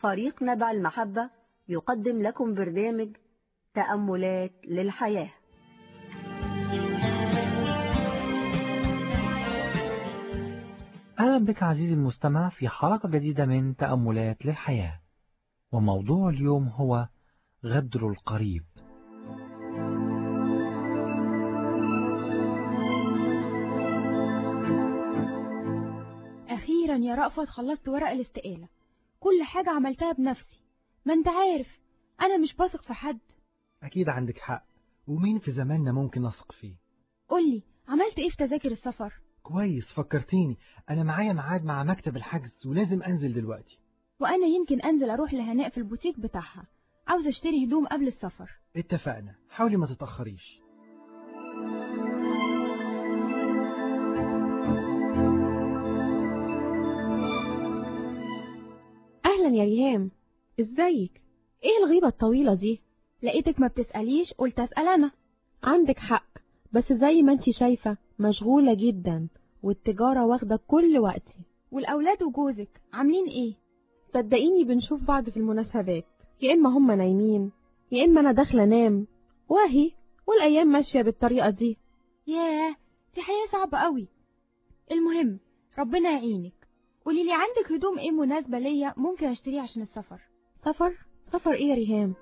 فريق نبع المحبة يقدم لكم برنامج تأملات للحياة أهلا بك عزيزي المستمع في حلقة جديدة من تأملات للحياة وموضوع اليوم هو غدر القريب أخيرا يا رأفت خلصت ورق الاستقالة كل حاجة عملتها بنفسي ما انت عارف أنا مش بثق في حد أكيد عندك حق ومين في زماننا ممكن نثق فيه قولي عملت ايه في تذاكر السفر كويس فكرتيني أنا معايا ميعاد مع مكتب الحجز ولازم أنزل دلوقتي وأنا يمكن أنزل أروح لهناء في البوتيك بتاعها عاوز أشتري هدوم قبل السفر اتفقنا حاولي ما تتأخريش أهلا يا ريهام ازيك ايه الغيبة الطويلة دي لقيتك ما بتسأليش قلت أسأل أنا عندك حق بس زي ما انتي شايفة مشغولة جدا والتجارة واخدة كل وقتي والأولاد وجوزك عاملين ايه صدقيني بنشوف بعض في المناسبات يا إما هما نايمين يا إما أنا داخلة أنام واهي والأيام ماشية بالطريقة دي ياه دي حياة صعبة قوي المهم ربنا يعينك قولي لي عندك هدوم ايه مناسبة ليا ممكن اشتريها عشان السفر سفر سفر ايه يا ريهام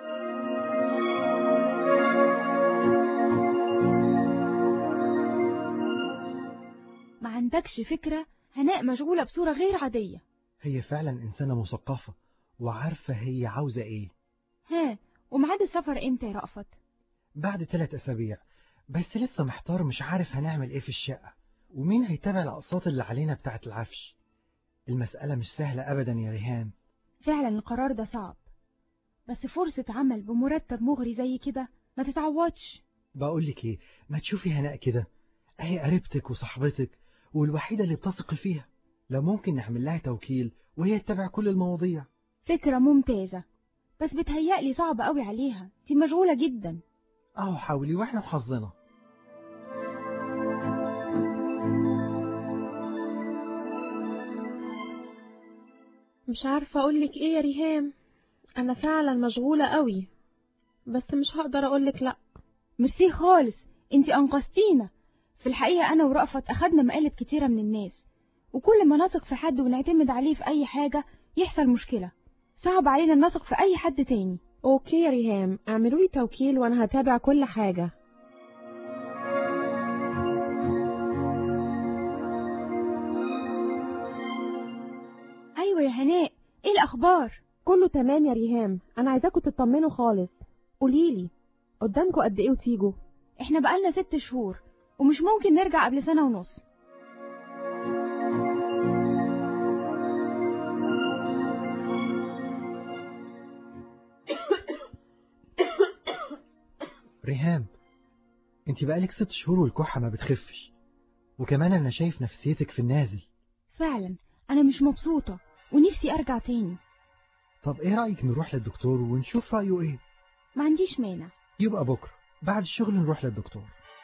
ما عندكش فكرة هناء مشغولة بصورة غير عادية هي فعلا إنسانة مثقفة وعارفة هي عاوزة إيه ها وميعاد السفر امتى يا رأفت بعد ثلاث أسابيع بس لسه محتار مش عارف هنعمل إيه في الشقة ومين هيتابع الأقساط اللي علينا بتاعة العفش المسألة مش سهلة أبدا يا ريهام فعلا القرار ده صعب بس فرصة عمل بمرتب مغري زي كده ما تتعوضش بقولك إيه ما تشوفي هناء كده أهي قريبتك وصاحبتك والوحيدة اللي بتثقي فيها لو ممكن نعمل لها توكيل وهي تتابع كل المواضيع فكرة ممتازة بس بتهيألي صعب قوي عليها دي مشغولة جدا أهو حاولي وإحنا وحظنا مش عارفة أقولك إيه يا ريهام أنا فعلا مشغولة قوي بس مش هقدر أقولك لأ ميرسي خالص انتي انقذتينا في الحقيقة انا ورأفت اخدنا مقالب كتيرة من الناس وكل ما نثق في حد ونعتمد عليه في اي حاجة يحصل مشكلة صعب علينا نثق في اي حد تاني أوكي يا ريهام اعملوا لي توكيل وأنا هتابع كل حاجة ايوه يا هناء ايه الاخبار كله تمام يا ريهام أنا عايزاكوا تطمنوا خالص قوليلي قدامكوا قد إيه وتيجوا احنا بقالنا ست شهور ومش ممكن نرجع قبل سنة ونص ريهام انت بقالك ست شهور والكحة ما بتخفش وكمان أنا شايف نفسيتك في النازل فعلا انا مش مبسوطة ونفسي ارجع تاني طب إيه رأيك نروح للدكتور ونشوف رأيه إيه ما عنديش مانع يبقى بكرة بعد الشغل نروح للدكتور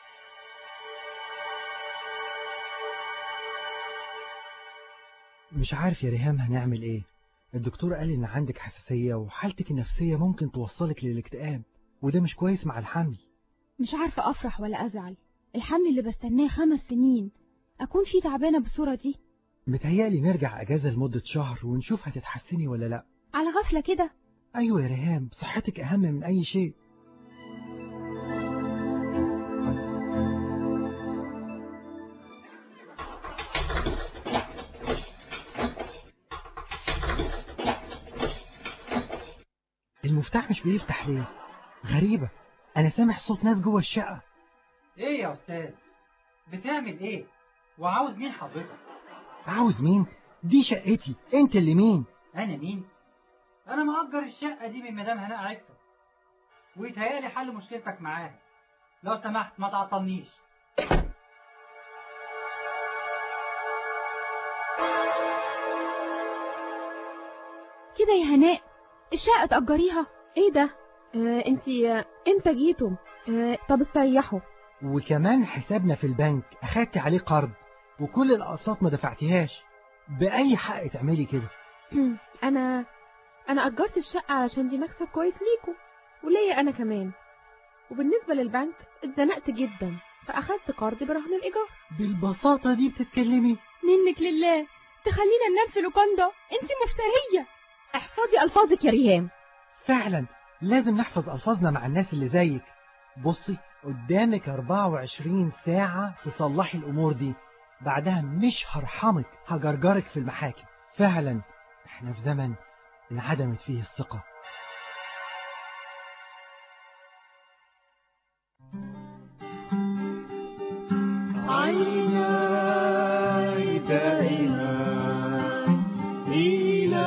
مش عارف يا ريهام هنعمل ايه الدكتور قال ان عندك حساسية وحالتك النفسية ممكن توصلك للاكتئاب وده مش كويس مع الحمل مش عارفة افرح ولا ازعل الحمل اللي بستناه خمس سنين اكون فيه تعبانة بالصورة دي متهيألي نرجع اجازة لمدة شهر ونشوف هتتحسني ولا لا على غفلة كده ايوه يا ريهام صحتك اهم من اي شيء المفتاح مش بيفتح ليه غريبة انا سامع صوت ناس جوه الشقة ايه يا استاذ بتعمل ايه وعاوز مين حضرتك عاوز مين دي شقتي انت اللي مين انا مين انا مأجر الشقة دي من مدام هناء عفة ويتهيألي حل مشكلتك معاها لو سمحت ما تعطلنيش كده يا هناء الشقة تأجريها ايه ده آه انتي آه امتى جيتوا آه طب استريحوا وكمان حسابنا في البنك اخدت عليه قرض وكل الاقساط ما دفعتيهاش باي حق تعملي كده انا أنا أجرت الشقة علشان دي مكسب كويس ليكم وليا أنا كمان وبالنسبة للبنك اتزنقت جدا فأخدت قرض برهن الإيجار بالبساطة دي بتتكلمي منك لله تخلينا ننام في لوكاندا انت مفترية احفظي ألفاظك يا ريهام فعلا لازم نحفظ ألفاظنا مع الناس اللي زيك بصي قدامك 24 ساعة تصلحي الأمور دي بعدها مش هرحمك هجرجرك في المحاكم فعلا احنا في زمن انعدمت فيه الثقة عيناي دائما إلى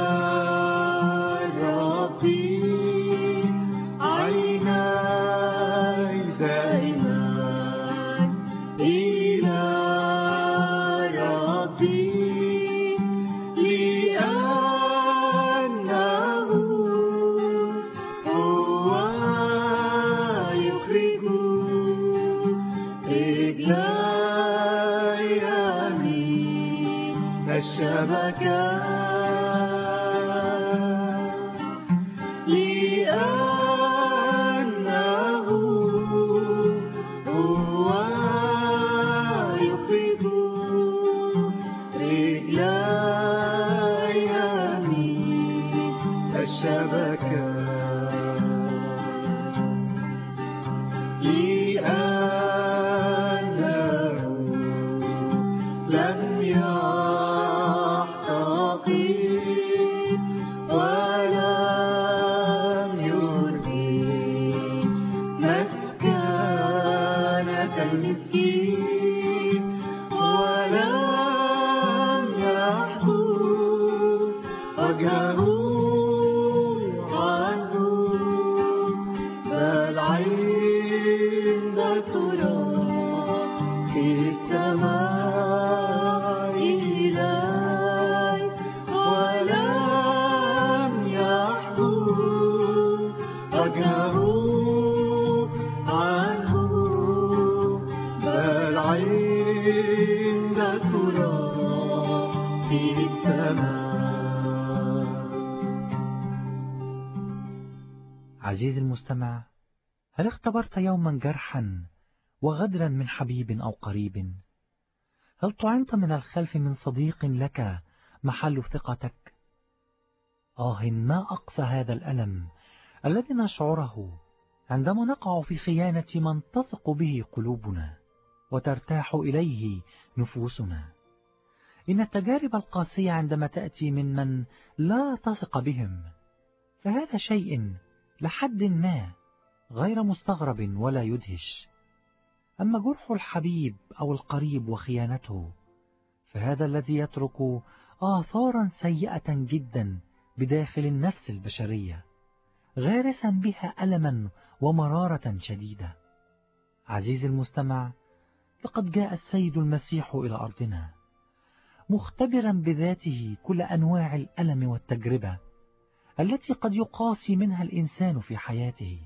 ربي عيناي دائما إلى ربي لأنه هو يخرج رجلاي من الشبكة لأنه هو يخرج رجلاي من الشبكة لأنه لم يحتقر ولم يرضي مسكنة المسكين ولم يحكم وجهه عنه بل عند تراب في السماء إلهي ولم يحكم وجهه عنه بل عند تراب في السماء عزيزي المستمع هل اختبرت يوما جرحا وغدرا من حبيب أو قريب هل طعنت من الخلف من صديق لك محل ثقتك آه ما أقسى هذا الألم الذي نشعره عندما نقع في خيانة من تثق به قلوبنا وترتاح إليه نفوسنا إن التجارب القاسية عندما تأتي من من لا تثق بهم فهذا شيء لحد ما غير مستغرب ولا يدهش أما جرح الحبيب أو القريب وخيانته فهذا الذي يترك آثارا سيئة جدا بداخل النفس البشرية غارسا بها ألما ومرارة شديدة عزيزي المستمع لقد جاء السيد المسيح إلى أرضنا مختبرا بذاته كل أنواع الألم والتجربة التي قد يقاسي منها الإنسان في حياته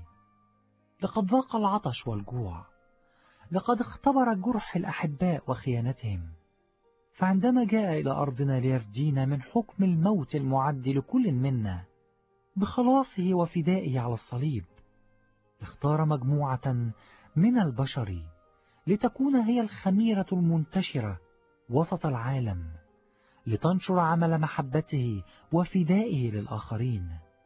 لقد ذاق العطش والجوع لقد اختبر جرح الأحباء وخيانتهم فعندما جاء إلى أرضنا ليفدينا من حكم الموت المعد لكل منا بخلاصه وفدائه على الصليب اختار مجموعة من البشر لتكون هي الخميرة المنتشرة وسط العالم لتنشر عمل محبته وفدائه للآخرين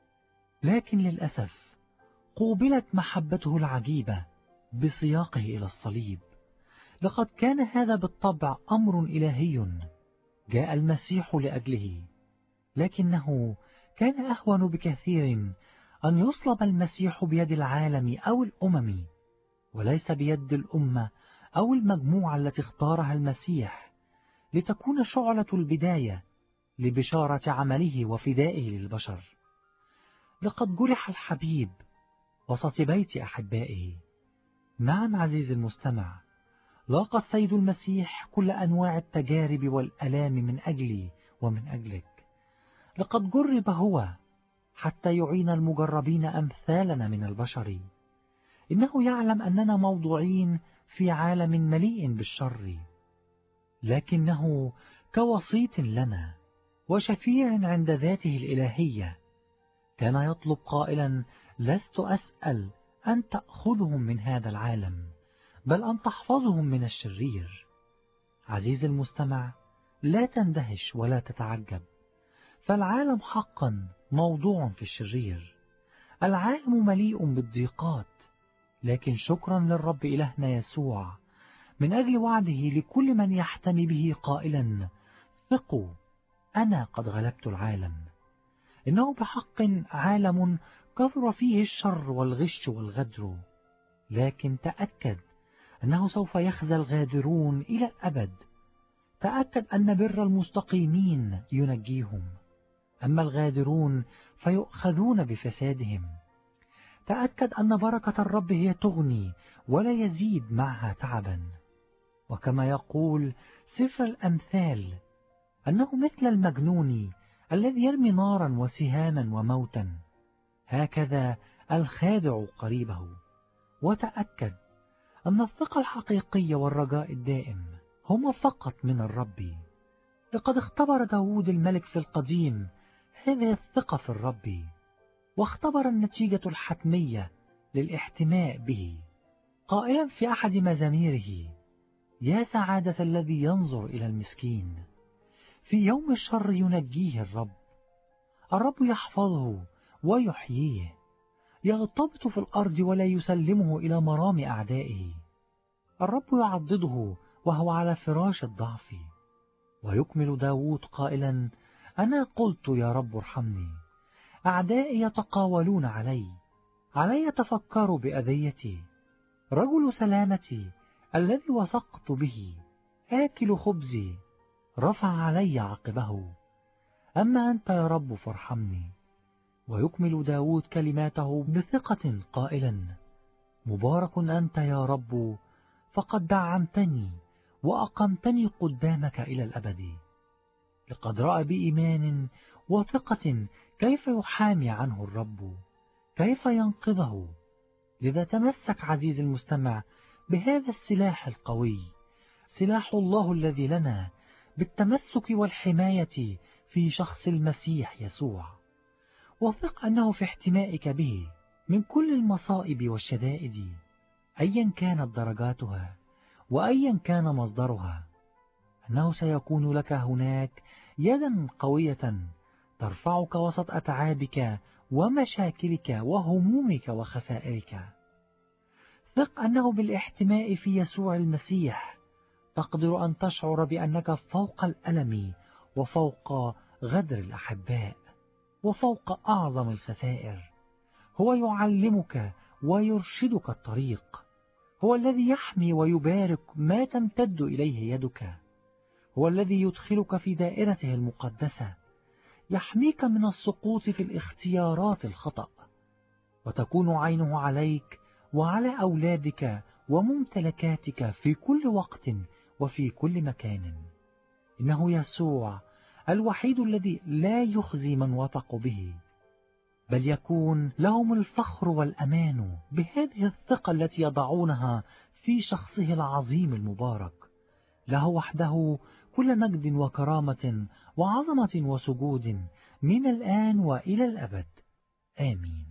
لكن للأسف قوبلت محبته العجيبة بسياقه إلى الصليب لقد كان هذا بالطبع أمر إلهي جاء المسيح لأجله لكنه كان أهون بكثير أن يصلب المسيح بيد العالم أو الأمم وليس بيد الأمة أو المجموعة التي اختارها المسيح لتكون شعلة البداية لبشارة عمله وفدائه للبشر لقد جرح الحبيب وسط بيت أحبائه نعم عزيزي المستمع لاقى السيد المسيح كل أنواع التجارب والألام من أجلي ومن أجلك لقد جرب هو حتى يعين المجربين أمثالنا من البشر إنه يعلم أننا موضوعين في عالم مليء بالشر لكنه كوسيط لنا وشفيع عند ذاته الإلهية كان يطلب قائلا لست أسأل أن تأخذهم من هذا العالم بل أن تحفظهم من الشرير عزيزي المستمع لا تندهش ولا تتعجب فالعالم حقا موضوع في الشرير العالم مليء بالضيقات لكن شكرا للرب إلهنا يسوع من أجل وعده لكل من يحتمي به قائلا ثقوا أنا قد غلبت العالم إنه بحق عالم كثر فيه الشر والغش والغدر لكن تأكد أنه سوف يخزى الغادرون إلى الأبد تأكد أن بر المستقيمين ينجيهم أما الغادرون فيؤخذون بفسادهم تأكد أن بركة الرب هي تغني ولا يزيد معها تعبا وكما يقول سفر الأمثال أنه مثل المجنون الذي يرمي نارا وسهاما وموتا هكذا الخادع قريبه وتأكد أن الثقة الحقيقية والرجاء الدائم هما فقط من الرب لقد اختبر داود الملك في القديم هذه الثقة في الرب واختبر النتيجة الحتمية للاحتماء به قائلا في أحد مزاميره يا سعادة الذي ينظر إلى المسكين في يوم الشر ينجيه الرب الرب يحفظه ويحييه يغتبط في الأرض ولا يسلمه إلى مرام أعدائه الرب يعضده وهو على فراش الضعف ويكمل داود قائلا أنا قلت يا رب ارحمني أعدائي يتقاولون علي علي يتفكروا بأذيتي رجل سلامتي الذي وثقت به آكل خبزي رفع علي عقبه أما أنت يا رب فارحمني ويكمل داود كلماته بثقة قائلا مبارك أنت يا رب فقد دعمتني وأقمتني قدامك إلى الأبد لقد رأى بإيمان وثقة كيف يحامي عنه الرب كيف ينقذه لذا تمسك عزيزي المستمع بهذا السلاح القوي سلاح الله الذي لنا بالتمسك والحماية في شخص المسيح يسوع وثق أنه في احتمائك به من كل المصائب والشدائد أيا كانت درجاتها وأيا كان مصدرها أنه سيكون لك هناك يدا قوية ترفعك وسط أتعابك ومشاكلك وهمومك وخسائرك ثق أنه بالاحتماء في يسوع المسيح تقدر أن تشعر بأنك فوق الألم وفوق غدر الأحباء وفوق أعظم الخسائر هو يعلمك ويرشدك الطريق هو الذي يحمي ويبارك ما تمتد إليه يدك هو الذي يدخلك في دائرته المقدسة يحميك من السقوط في الاختيارات الخطأ وتكون عينه عليك وعلى أولادك وممتلكاتك في كل وقت وفي كل مكان إنه يسوع الوحيد الذي لا يخزي من وثق به بل يكون لهم الفخر والأمان بهذه الثقة التي يضعونها في شخصه العظيم المبارك له وحده كل مجد وكرامة وعظمة وسجود من الآن وإلى الأبد آمين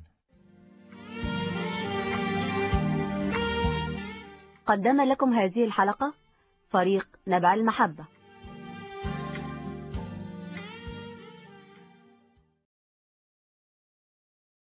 قدم لكم هذه الحلقة فريق نبع المحبة